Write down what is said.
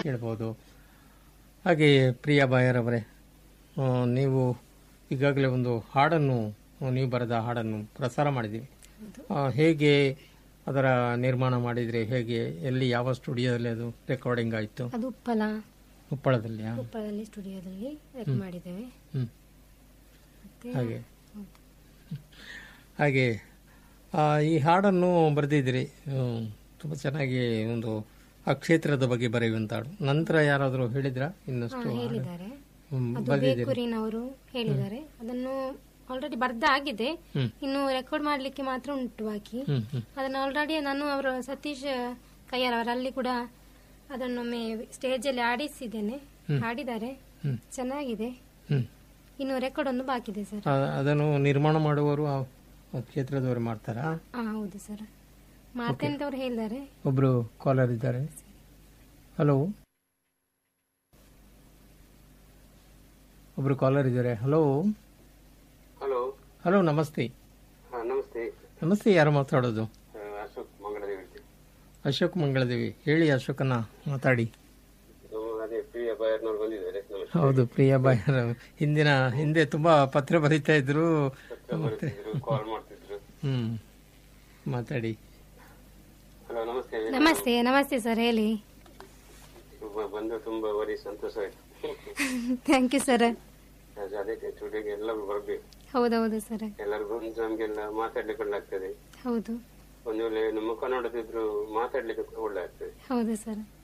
ಕೇಳ್ಬೋದು ಹಾಗೆ ಪ್ರಿಯಾ ಬಾಯರವರೇ ಆ, ನೀವು ಈಗಾಗಲೇ ಒಂದು ಹಾಡನ್ನು ನೀವು ಬರೆದ ಹಾಡನ್ನು ಪ್ರಸಾರ ಮಾಡಿದ್ದೀವಿ ಆ, ಹೇಗೆ ಅದರ ನಿರ್ಮಾಣ ಮಾಡಿದ್ರಿ ಹೇಗೆ ಎಲ್ಲಿ ಯಾವ ಸ್ಟುಡಿಯೋದಲ್ಲಿ ಅದು ರೆಕಾರ್ಡಿಂಗ್ ಆಯಿತು ಅದು ಉಪ್ಪಲ ಉಪ್ಪಳದಲ್ಲಿ ಉಪ್ಪಳದಲ್ಲಿ ಸ್ಟುಡಿಯೋದಲ್ಲಿ ರೆಕಾರ್ಡ್ ಮಾಡಿದ್ದೇವೆ ಹ್ಮ್ ಮತ್ತೆ ಹಾಗೆ ಹೌದು. ಹಾಗೆ ಆ, ಈ ಹಾಡನ್ನು ಬರೆದಿದ್ದೀರಿ ತುಂಬ ಚೆನ್ನಾಗಿ ಒಂದು ಆ ಕ್ಷೇತ್ರದ ಬಗ್ಗೆ ಬರೆಯುವಂತ ಹಾಡು ನಂತರ ಯಾರಾದರೂ ಹೇಳಿದ್ರಾ ಇನ್ನಷ್ಟು ಹಾ, ಹಾಡು? ಹೇಳಿದ್ದಾರೆ ಹ್ಮ್, ಅದು ಬರೆದಿದ್ದೀರಿ ಬೇಕೂರಿನವರು ಹೇಳಿದ್ದಾರೆ ಅದನ್ನು ಆಲ್ರೆಡಿ ಬರ್ದ ಆಗಿದೆ ಹ್ಮ್. ಇನ್ನು ರೆಕಾರ್ಡ್ ಮಾಡ್ಲಿಕ್ಕೆ ಮಾತ್ರ ಉಂಟು ಬಾಕಿ ಹ್ಮ್ ಹ್ಮ್ ಅದನ್ನು ಆಲ್ರೆಡಿ ನಾನು ಅವರು ಸತೀಶ್ ಕೈಯಾರ್ ಅವರಲ್ಲಿ ಕೂಡ ಅದನ್ನೊಮ್ಮೆ ಸ್ಟೇಜ್ ಅಲ್ಲಿ ಆಡಿಸಿದ್ದೇನೆ ಹಾಡಿದ್ದಾರೆ ಹ್ಮ್. ಚೆನ್ನಾಗಿದೆ ಹ್ಮ್ ಇನ್ನು ರೆಕಾರ್ಡ್ ಒಂದು ಬಾಕಿ ಇದೆ ಸರ್ ಆ, ಅದನ್ನು ನಿರ್ಮಾಣ ಮಾಡುವವರು ಆ ಆ ಕ್ಷೇತ್ರದವರು ಮಾಡ್ತಾರಾ ಹಾ ಹೌದು ಸರ್ ಮಾಡ್ತೇನೆ ಅಂತ ಅವ್ರು ಹೇಳಿದ್ದಾರೆ ಒಬ್ರು ಕಾಲರ್ ಇದ್ದಾರೆ ಹಲೋ ಒಬ್ರು ಕಾಲರ್ ಇದ್ದಾರೆ ಹಲೋ ಹಲೋ ಹಲೋ ನಮಸ್ತೆ ಹಾ ನಮಸ್ತೆ ನಮಸ್ತೆ ಯಾರು ಮಾತಾಡೋದು ಆ, ಅಶೋಕ್ ಮಂಗಳದೇವಿ ಅಶೋಕ್ ಮಂಗಳದೇವಿ ಹೇಳಿ ಅಶೋಕನ ಮಾತಾಡಿ ನಾವು ಅದೇ ಪ್ರಿಯ ಬಾಯರ್ನವ್ರು ಬಂದಿದ್ದಾರೆ ನಮಸ್ತೆ ಹೌದು ಪ್ರಿಯಾ ಬಾಯ್ ಹಿಂದಿನ ಹಿಂದೆ ತುಂಬಾ ಪತ್ರ ಬರೀತಾ ಇದ್ರು ಪತ್ರ ಬರೀತಿದ್ರು ಕಾಲ್ ಮಾಡ್ತಿದ್ರು ಹ್ಮ್ ಮಾತಾಡಿ ಹಲೋ ನಮಸ್ತೆ ನಮಸ್ತೆ ನಮಸ್ತೆ ಸರ್ ಹೇಳಿ ತುಂಬಾ ಬಂದು ತುಂಬಾ ಬರೀ ಸಂತೋಷ ಆಯ್ತು ಥ್ಯಾಂಕ್ ಯು ಸರ್ ಅದೇ ಅದಕ್ಕೆ ಸ್ಟುಡಿಯೋಗೆ ಎಲ್ಲರೂ ಬರ್ಬೇಕು ಹೌದೌದು ಸರ್ ಎಲ್ಲರೂ ಬಂದು ನಮ್ಗೆಲ್ಲ ಮಾತಾಡ್ಲಿಕ್ಕೆ ಒಳ್ಳೆ ಆಗ್ತದೆ ಹೌದು ಒಂದು ವೇಳೆ ನಮ್ಮ ಮುಖ ನೋಡದಿದ್ರು ಮಾತಾಡ್ಲಿಕ್ಕೆ ಒಳ್ಳೆ ಆಗ್ತದೆ ಹೌದು ಸರ್